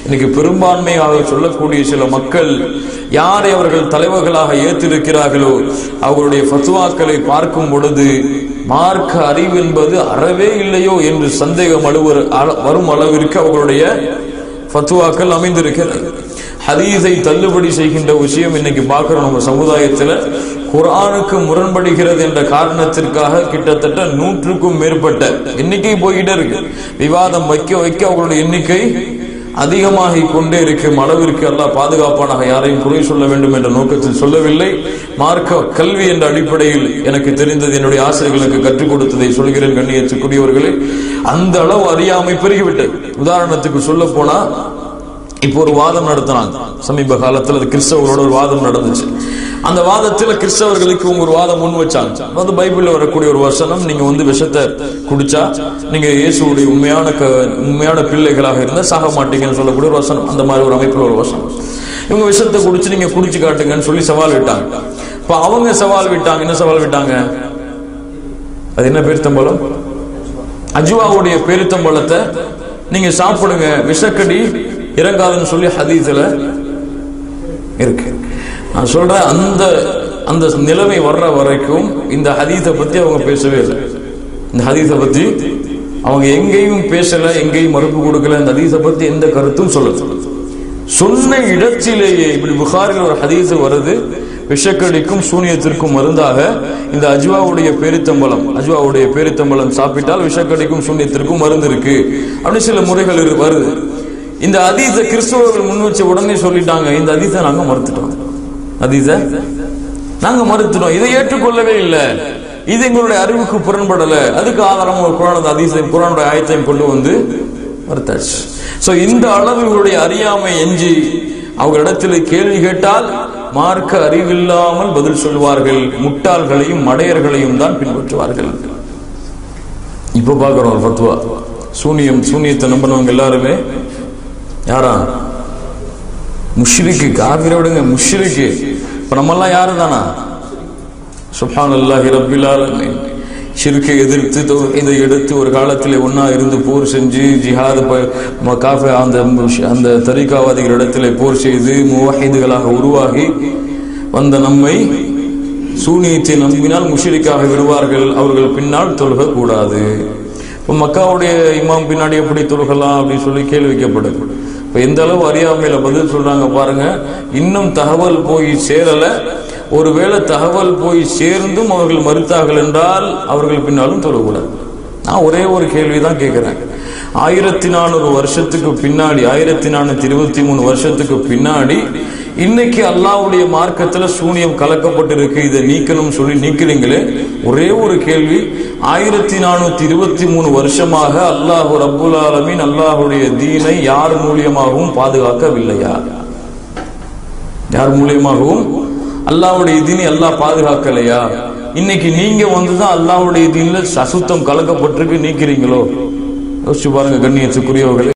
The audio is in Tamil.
இன்னைக்கு பெரும்பான்மையாக சொல்லக்கூடிய சில மக்கள் யாரை அவர்கள் தலைவர்களாக ஏற்றிருக்கிறார்களோ அவர்களுடைய ஃபத்வாக்களை பார்க்கும் பொழுது மார்க்க அறிவு என்பது அறவே இல்லையோ என்று சந்தேகம் அழுவர் அள- வரும் அளவிற்கு அவர்களுடைய ஃபத்வாக்கள் அமைந்திருக்கிறது ஹதீஸை தள்ளுபடி செய்கின்ற விஷயம் இன்னைக்கு பார்க்கிறோம் நம்ம சமுதாயத்துல குர்ஆனுக்கு முரண்படுகிறது என்ற காரணத்திற்காக கிட்டத்தட்ட நூற்றுக்கும் மேற்பட்ட எண்ணிக்கை போய்கிட்டே இருக்கு விவாதம் வைக்க வைக்க அவங்களுடைய எண்ணிக்கை அதிகமாகிக் கொண்டே இருக்கும் அளவிற்கு அல்லாஹ் பாதுகாப்பானாக யாரையும் குறை சொல்ல வேண்டும் என்ற நோக்கத்தில் சொல்லவில்லை மார்க்க கல்வி என்ற அடிப்படையில் எனக்கு தெரிந்தது என்னுடைய ஆசிரியர்களுக்கு கற்றுக் கொடுத்ததை சொல்கிறேன் கண்ணியத்துக்குரியவர்களே அந்த அளவு அறியாமை பெருகிவிட்டது உதாரணத்துக்கு சொல்ல போனா இப்போ ஒரு வாதம் நடத்தினாங்க சமீப காலத்துல அது கிறிஸ்தவர்களோட ஒரு வாதம் நடந்துச்சு அந்த வாதத்துல கிறிஸ்தவர்களுக்கு இவங்க ஒரு வாதம் முன் வச்சாங்க அது பைபிள்ல வரக்கூடிய ஒரு வசனம் நீங்க வந்து விஷத்தை குடிச்சா நீங்க இயேசுடைய உண்மையான க- உண்மையான பிள்ளைகளாக இருந்தா சாக மாட்டீங்கன்னு சொல்லக்கூடிய ஒரு வசனம் அந்த மாதிரி ஒரு அமைப்புல ஒரு வசனம் இவங்க விஷத்தை குடிச்சு நீங்க குடிச்சு காட்டுங்கன்னு சொல்லி சவால் விட்டாங்க இப்ப அவங்க சவால் விட்டாங்க என்ன சவால் விட்டாங்க அது என்ன பேருத்தம்பலம் அஜுவாவுடைய பேருத்தம்பழத்தை நீங்க சாப்பிடுங்க விஷக்கடி இறங்காதுன்னு சொல்லி ஹதீஸ்ல இருக்கு நான் சொல்றேன் அந்த அந்த நிலைமை வர்ற வரைக்கும் இந்த ஹதீஸை பத்தி அவங்க பேசவே இல்லை இந்த ஹதீஸை பத்தி அவங்க எங்கேயும் பேசல எங்கேயும் மறுப்பு கொடுக்கல இந்த ஹதீஸை பத்தி எந்த கருத்தும் சொல்லல சொன்ன இடத்திலேயே இப்படி புகாரில் ஒரு ஹதீஸ் வருது விஷக்கடிக்கும் சூனியத்திற்கும் மருந்தாக இந்த அஜ்வாவுடைய பேரித்தம்பலம் அஜ்வாவுடைய பேரித்தம்பலம் சாப்பிட்டால் விஷக்கடிக்கும் சூனியத்திற்கும் மருந்து இருக்கு அப்படி சில முறைகள் இரு- வருது இந்த அதீத கிறிஸ்தவர்கள் முன் வச்ச உடனே சொல்லிட்டாங்க இந்த அதீத நாங்க மறுத்துட்டோம் அதீத நாங்க மறுத்துட்டோம் இதை ஏற்றுக்கொள்ளவே இல்லை இது எங்களுடைய அறிவுக்கு புறன்படல அதுக்கு ஆதாரம் ஒரு குரான் அதீசையும் குரானுடைய ஆயத்தையும் கொண்டு வந்து மறுத்தாச்சு சோ இந்த அளவு இவருடைய அறியாமை எஞ்சி அவர்களிடத்தில் கேள்வி கேட்டால் மார்க்க அறிவில்லாமல் பதில் சொல்வார்கள் முட்டாள்களையும் மடையர்களையும் தான் பின்பற்றுவார்கள் இப்ப பாக்குறோம் ஒரு ஃபத்வா சூனியம் சூனியத்தை நம்பினவங்க எல்லாருமே யாரா முஷ்ரிக்கு காபிரை விடுங்க முஷ்ரிக்கு இப்ப நம்மெல்லாம் யாரு தானா சுப்ஹான் அல்லாஹி ரப்பில் ஆலமீன் ஷிர்கை எதிர்த்து தௌஹீதை எடுத்து ஒரு காலத்தில் ஒண்ணா இருந்து போர் செஞ்சு ஜிஹாத் ப- ம- காஃபி அந்த முஷ்- அந்த தரிகாவாதிகள் இடத்திலே போர் செய்து முவாஹிதுகளாக உருவாகி வந்த நம்மை சூனியத்தை நம்பினால் முஷிரிக்காக விடுவார்கள் அவர்கள் பின்னால் தொழுக கூடாது இப்ப மக்காவுடைய இமாம் பின்னாடி எப்படி தொழுகலாம் அப்படின்னு சொல்லி கேள்வி வைக்கப்படுது இப்ப எந்த அளவு அறியாமையில பதில் சொல்றாங்க பாருங்க இன்னும் தகவல் போய் சேரல ஒருவேளை தகவல் போய் சேர்ந்தும் அவர்கள் மறுத்தார்கள் என்றால் அவர்கள் பின்னாலும் தொழக்கூடாது நான் ஒரே ஒரு கேள்வி தான் கேட்கிறேன் ஆயிரத்தி நானூறு வருஷத்துக்கு பின்னாடி ஆயிரத்தி நானூத்தி இருபத்தி மூணு வருஷத்துக்கு பின்னாடி இன்னைக்கு அல்லாஹ்வுடைய மார்க்கத்துல சூனியம் கலக்கப்பட்டிருக்கு இதை நீக்கணும் சொல்லி நீக்கிறீங்களே ஒரே ஒரு கேள்வி ஆயிரத்தி நானூத்தி இருபத்தி மூணு வருஷமாக அல்லாஹ் ரப்புல் ஆலமீன் அல்லாஹ்வுடைய தீனை யார் மூலியமாகவும் பாதுகாக்கவில்லையா யார் மூலியமாகவும் அல்லாஹ்வுடைய தீனை அல்லாஹ் பாதுகாக்கலையா இன்னைக்கு நீங்க வந்துதான் அல்லாஹ்வுடைய தீன்ல அசுத்தம் கலக்கப்பட்டிருக்கு நீக்கிறீங்களோ யோசிச்சு பாருங்க கண்ணியத்துக்குரியவர்களே